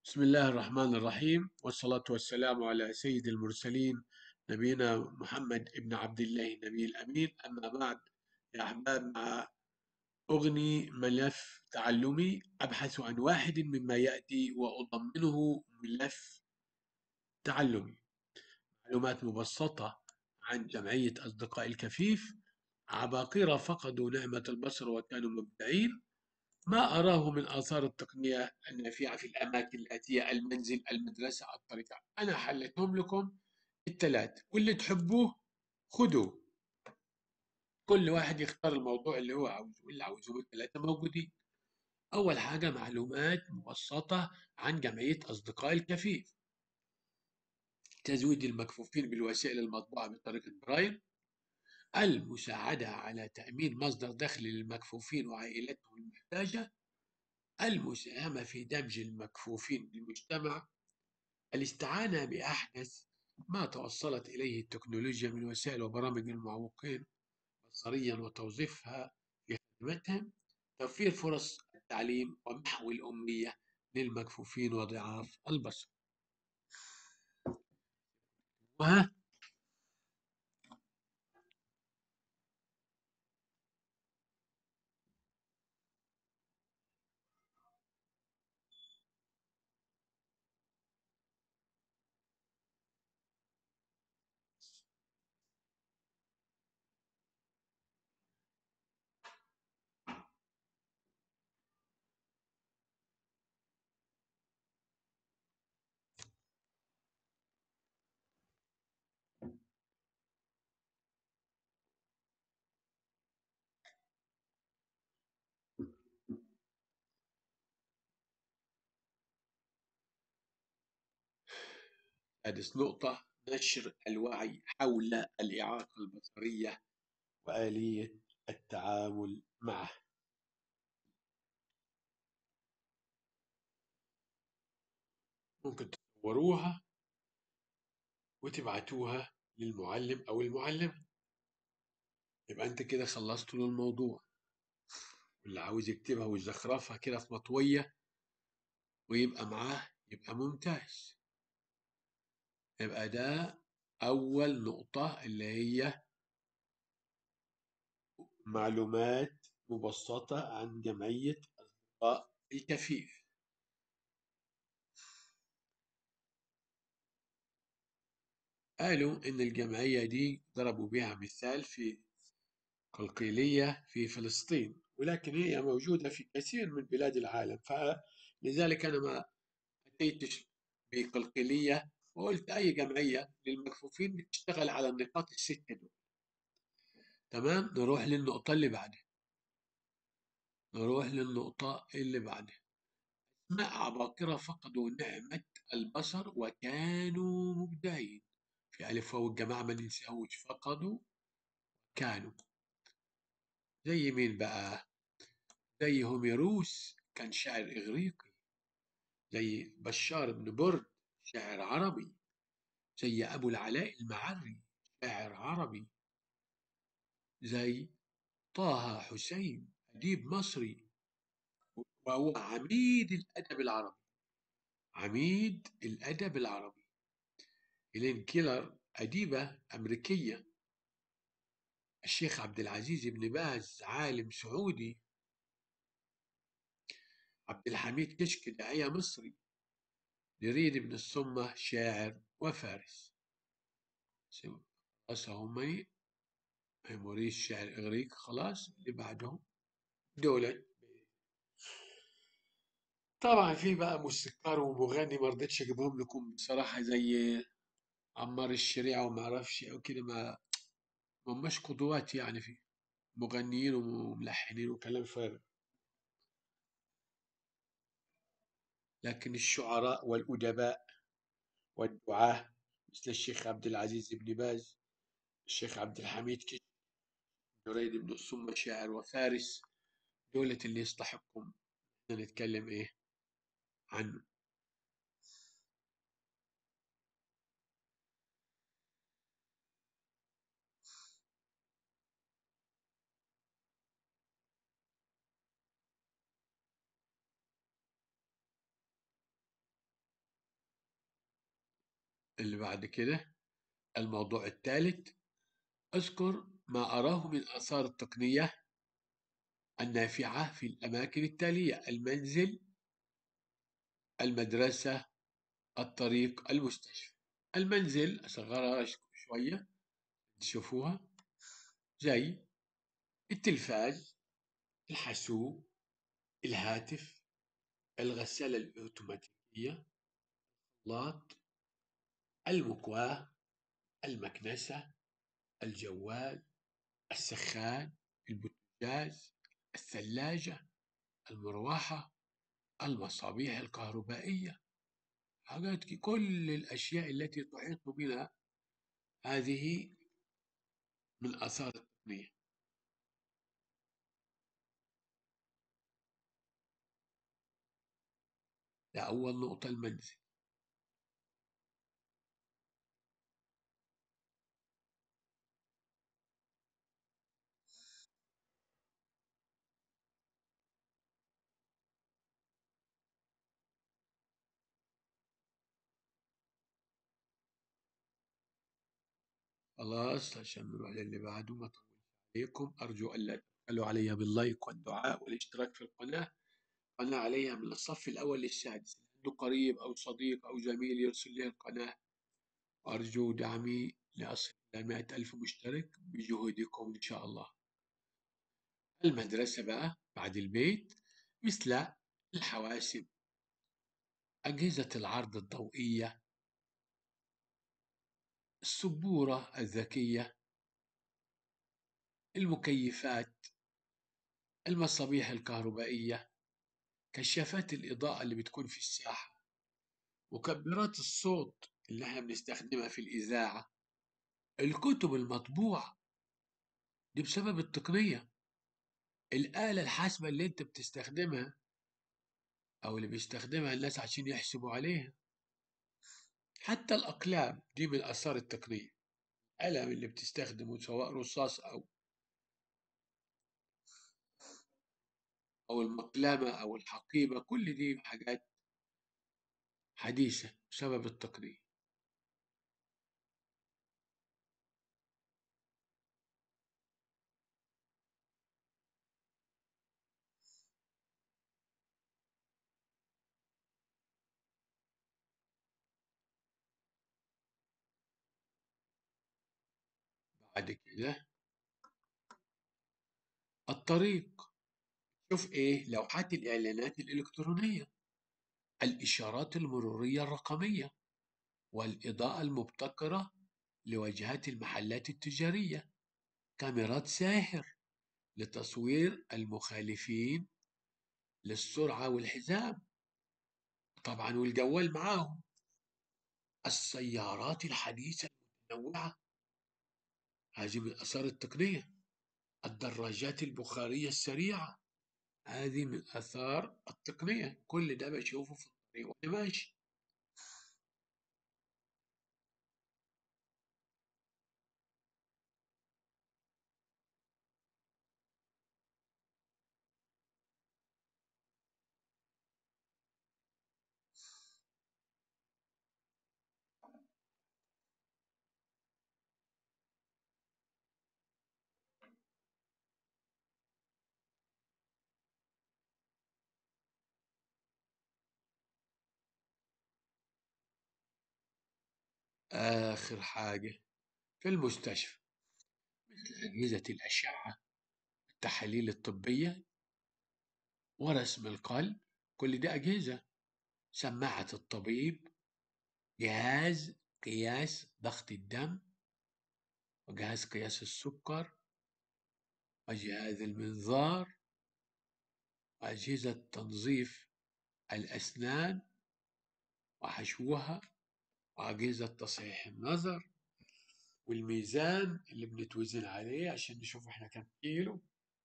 بسم الله الرحمن الرحيم والصلاة والسلام على سيد المرسلين نبينا محمد ابن عبد الله النبي الأمين أما بعد يا أحباب مع أغني ملف تعلمي أبحث عن واحد مما يأتي وأضمنه ملف تعلمي معلومات مبسطة عن جمعية أصدقاء الكفيف عباقرة فقدوا نعمة البصر وكانوا مبدعين ما أراه من آثار التقنية النافعة في الأماكن الآتية المنزل المدرسة الطريقة أنا حلتهم لكم الثلاث واللي تحبوه خذوه كل واحد يختار الموضوع اللي هو عاوزه اللي عاوزه الثلاثة موجودين أول حاجة معلومات مبسطة عن جمعية أصدقاء الكفيف تزويد المكفوفين بالوسائل المطبوعة بطريقة برايل المساعدة على تأمين مصدر دخل للمكفوفين وعائلتهم المحتاجة المساهمة في دمج المكفوفين بالمجتمع الاستعانة بأحدث ما توصلت إليه التكنولوجيا من وسائل وبرامج المعوقين بصريا وتوظيفها في خدمتهم توفير فرص التعليم ومحو الأمية للمكفوفين وضعاف البصر وها سادس نقطة نشر الوعي حول الإعاقة البصرية وآلية التعامل معه ممكن تصوروها وتبعتوها للمعلم أو المعلمة يبقى أنت كده خلصت له الموضوع واللي عاوز يكتبها ويزخرفها كده في مطوية ويبقى معاه يبقى ممتاز يبقى ده أول نقطة اللي هي معلومات مبسطة عن جمعية أصدقاء الكفيف قالوا إن الجمعية دي ضربوا بها مثال في قلقيلية في فلسطين ولكن هي موجودة في كثير من بلاد العالم فلذلك أنا ما أتيتش بقلقيلية وقلت أي جمعية للمكفوفين بتشتغل على النقاط الستة دول تمام نروح للنقطة اللي بعدها نروح للنقطة اللي بعدها أسماء عباقرة فقدوا نعمة البصر وكانوا مبدعين في ألف واو الجماعة ما ننساهوش فقدوا كانوا زي مين بقى زي هوميروس كان شاعر إغريقي زي بشار بن برد شاعر عربي زي أبو العلاء المعري شاعر عربي زي طه حسين أديب مصري وهو عميد الأدب العربي عميد الأدب العربي إلين كيلر أديبة أمريكية الشيخ عبد العزيز بن باز عالم سعودي عبد الحميد كشك داعية مصري نريد بن الصمة شاعر وفارس خلاص هم موريس شاعر إغريق خلاص اللي بعدهم دولة طبعا في بقى موسيقار ومغني ما رضيتش اجيبهم لكم بصراحة زي عمار الشريعة وما اعرفش او كده ما هماش قدوات يعني في مغنيين وملحنين وكلام فارغ لكن الشعراء والأدباء والدعاة مثل الشيخ عبد العزيز بن باز الشيخ عبد الحميد كش نريد بن الصمة شاعر وفارس دولة اللي يستحقهم نتكلم ايه عنه اللي بعد كده الموضوع الثالث اذكر ما أراه من آثار التقنية النافعة في الأماكن التالية المنزل المدرسة الطريق المستشفى المنزل أصغرها شوية تشوفوها زي التلفاز الحاسوب الهاتف الغسالة الأوتوماتيكية الخلاط المكواة المكنسة الجوال السخان البوتاجاز الثلاجة المروحة المصابيح الكهربائية حاجات كل الأشياء التي تحيط بنا هذه من آثار التقنية ده أول نقطة المنزل خلاص عشان نروح للي بعده ما أطولش عليكم أرجو ألا تبخلوا علي باللايك والدعاء والاشتراك في القناة القناة عليها من الصف الأول للسادس عنده قريب أو صديق أو زميل يرسل لي القناة أرجو دعمي لأصل إلى مائة ألف مشترك بجهودكم إن شاء الله المدرسة بقى بعد البيت مثل الحواسب أجهزة العرض الضوئية السبورة الذكية المكيفات المصابيح الكهربائية كشافات الإضاءة اللي بتكون في الساحة مكبرات الصوت اللي احنا بنستخدمها في الإذاعة الكتب المطبوعة دي بسبب التقنية الآلة الحاسبة اللي انت بتستخدمها أو اللي بيستخدمها الناس عشان يحسبوا عليها حتى الأقلام دي من آثار التقنية القلم اللي بتستخدمه سواء رصاص أو أو المقلمة أو الحقيبة كل دي حاجات حديثة بسبب التقنية بعد كده الطريق شوف ايه لوحات الاعلانات الالكترونيه الاشارات المروريه الرقميه والاضاءه المبتكره لواجهات المحلات التجاريه كاميرات ساحر لتصوير المخالفين للسرعه والحزام طبعا والجوال معاهم السيارات الحديثه المتنوعه هذه من اثار التقنيه الدراجات البخاريه السريعه هذه من آثار التقنية كل ده بشوفه في الطريق وأنا ماشي آخر حاجة في المستشفى مثل أجهزة الأشعة التحاليل الطبية ورسم القلب كل دي أجهزة سماعة الطبيب جهاز قياس ضغط الدم وجهاز قياس السكر وجهاز المنظار وأجهزة تنظيف الأسنان وحشوها وأجهزة تصحيح النظر والميزان اللي بنتوزن عليه عشان نشوف احنا كم كيلو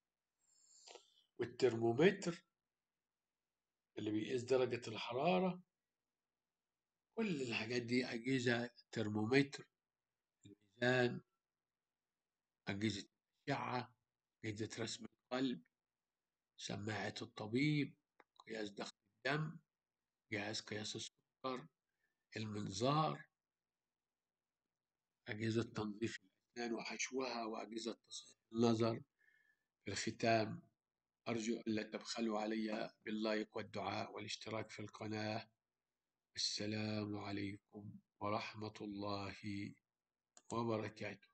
والترمومتر اللي بيقيس درجة الحرارة كل الحاجات دي أجهزة ترمومتر الميزان أجهزة الأشعة أجهزة رسم القلب سماعة الطبيب قياس ضغط الدم جهاز قياس السكر المنظار أجهزة تنظيف الأسنان وحشوها وأجهزة تصحيح النظر في الختام أرجو ألا تبخلوا علي باللايك والدعاء والاشتراك في القناة السلام عليكم ورحمة الله وبركاته